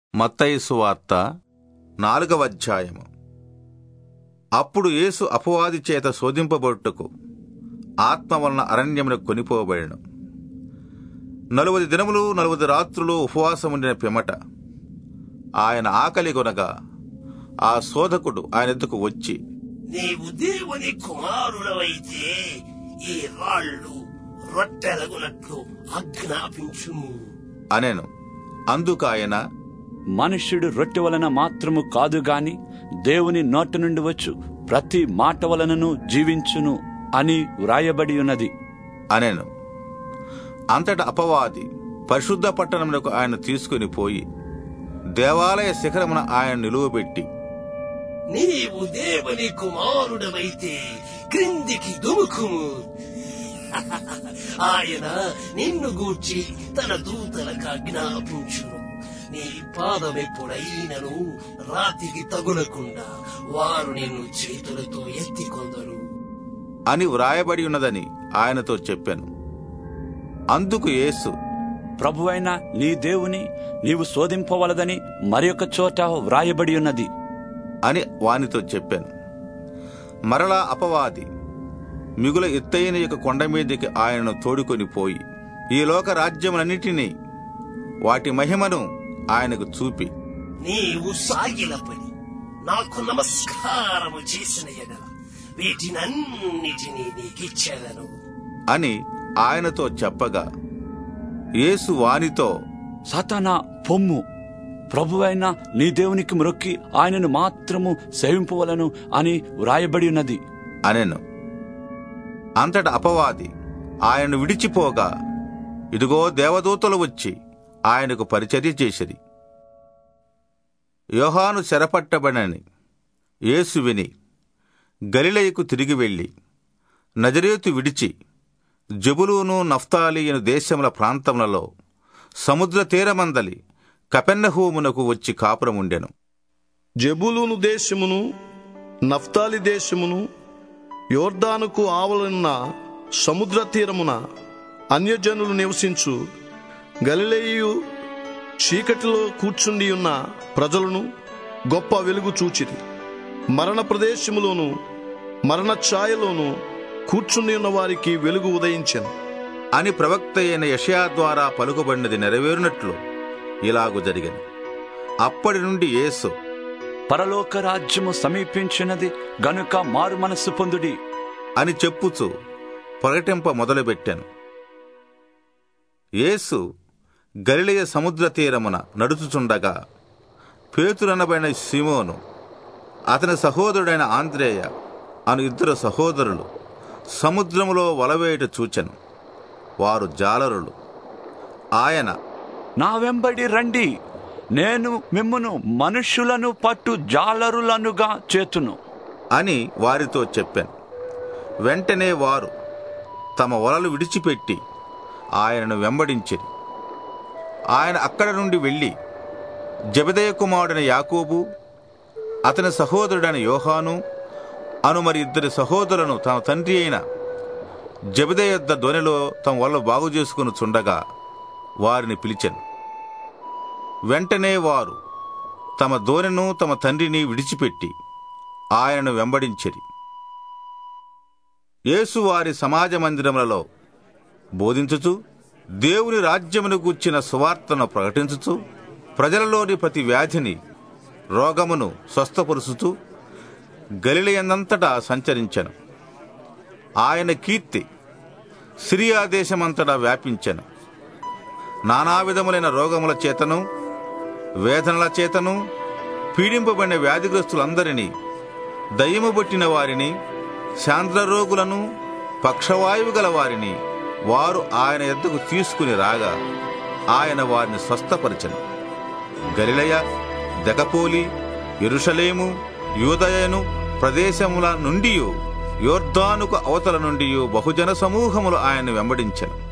మత్తయి సువార్త నాలుగవ అధ్యాయము అప్పుడు యేసు అపవాది చేత శోధింపబడుటకు ఆత్మ వలన అరణ్యమునకు కొనిపోబడెను నలువది దినములు నలువది రాత్రులు ఉపవాసం ఉండిన పిమ్మట ఆయన ఆకలి కొనగా ఆ శోధకుడు ఆయన ఎద్దుకు వచ్చి నీవు దేవుని కుమారుడవైతే ఈ రాళ్ళు రొట్టెలగునట్లు ఆజ్ఞాపించుము అనెను అందుకు ఆయన మనుష్యుడు రొట్టె వలన మాత్రము కాదు గాని దేవుని నోటి నుండి వచ్చు ప్రతి మాట వలనను జీవించును అని వ్రాయబడి ఉన్నది అనెను అంతట అపవాది పరిశుద్ధ పట్టణమునకు ఆయన తీసుకుని పోయి దేవాలయ శిఖరమున ఆయన నిలువబెట్టి నీవు దేవుని కుమారుడవైతే క్రిందికి దుముకుము ఆయన నిన్ను గూర్చి తన దూతలకు ఆజ్ఞాపించును నీ పాదమెప్పుడైనను రాతికి తగులకుండా వారు నిన్ను చేతులతో ఎత్తికొందరు అని వ్రాయబడి ఉన్నదని ఆయనతో చెప్పాను అందుకు యేసు ప్రభువైన నీ దేవుని నీవు శోధింపవలదని మరి ఒక చోట వ్రాయబడి ఉన్నది అని వానితో చెప్పాను మరలా అపవాది మిగుల ఎత్తైన యొక్క కొండ మీదకి ఆయనను తోడుకొని పోయి ఈ లోక రాజ్యములన్నిటినీ వాటి మహిమను ఆయనకు చూపి నీవు సాగిలపడి నాకు నమస్కారము చేసిన ఎడల వీటినన్నిటినీ నీకిచ్చేదను అని ఆయనతో చెప్పగా యేసు వానితో సాతానా పొమ్ము ప్రభువైన నీ దేవునికి మ్రొక్కి ఆయనను మాత్రము సేవింపవలను అని వ్రాయబడి ఉన్నది అనెను అంతట అపవాది ఆయనను విడిచిపోగా ఇదిగో దేవదూతలు వచ్చి ఆయనకు పరిచర్య చేసిరి యోహాను చెరపట్టబడని యేసు విని గలిలయకు తిరిగి వెళ్ళి నజరేతు విడిచి జబులూను నఫ్తాలి అను దేశముల ప్రాంతములలో సముద్ర తీరమందలి కపెన్నహూమునకు వచ్చి కాపురముండెను జబులూను దేశమును నఫ్తాలి దేశమును యోర్దానుకు ఆవలన్న సముద్ర తీరమున అన్యజనులు నివసించు గలిలేయు చీకటిలో కూర్చుండి ఉన్న ప్రజలను గొప్ప వెలుగు చూచిరి మరణ ప్రదేశములోను మరణ ఛాయలోను కూర్చుండి ఉన్న వారికి వెలుగు ఉదయించెను అని ప్రవక్త అయిన యషయా ద్వారా పలుకుబడినది నెరవేరునట్లు ఇలాగు జరిగింది అప్పటి నుండి యేసు పరలోక రాజ్యము సమీపించినది గనుక మారు మనస్సు పొందుడి అని చెప్పుచు ప్రకటింప మొదలుపెట్టాను యేసు గలిలయ సముద్ర తీరమున నడుచుచుండగా పేతురనబడిన సిమోను అతని సహోదరుడైన ఆంద్రేయ అను ఇద్దరు సహోదరులు సముద్రములో వలవేయట చూచెను వారు జాలరులు ఆయన నా వెంబడి రండి నేను మిమ్మును మనుష్యులను పట్టు జాలరులనుగా చేతును అని వారితో చెప్పాను వెంటనే వారు తమ వలలు విడిచిపెట్టి ఆయనను వెంబడించిరి ఆయన అక్కడ నుండి వెళ్ళి జబదయ కుమారుడైన యాకోబు అతని సహోదరుడైన యోహాను అను మరి ఇద్దరి సహోదరులను తన తండ్రి అయిన జబదయ యొద్ద ధ్వనిలో తమ వల్ల బాగు చేసుకుని చుండగా వారిని పిలిచెను వెంటనే వారు తమ దోనెను తమ తండ్రిని విడిచిపెట్టి ఆయనను వెంబడించిరి యేసు వారి సమాజ మందిరములలో బోధించుచు దేవుని రాజ్యమును గూర్చిన సువార్తను ప్రకటించుచు ప్రజలలోని ప్రతి వ్యాధిని రోగమును స్వస్థపరుచుతూ గలిలయందంతటా సంచరించెను ఆయన కీర్తి సిరియా దేశమంతటా వ్యాపించెను నానా విధములైన రోగముల చేతను వేదనల చేతను పీడింపబడిన వ్యాధిగ్రస్తులందరినీ దయ్యము పట్టిన వారిని శాంద్రరోగులను పక్షవాయువు గల వారిని వారు ఆయన ఎద్దకు తీసుకుని రాగా ఆయన వారిని స్వస్థపరచను గలిలయ దెకపోలి ఎరుషలేము యూదయను ప్రదేశముల నుండి యోర్ధానుకు అవతల నుండి బహుజన సమూహములు ఆయన వెంబడించెను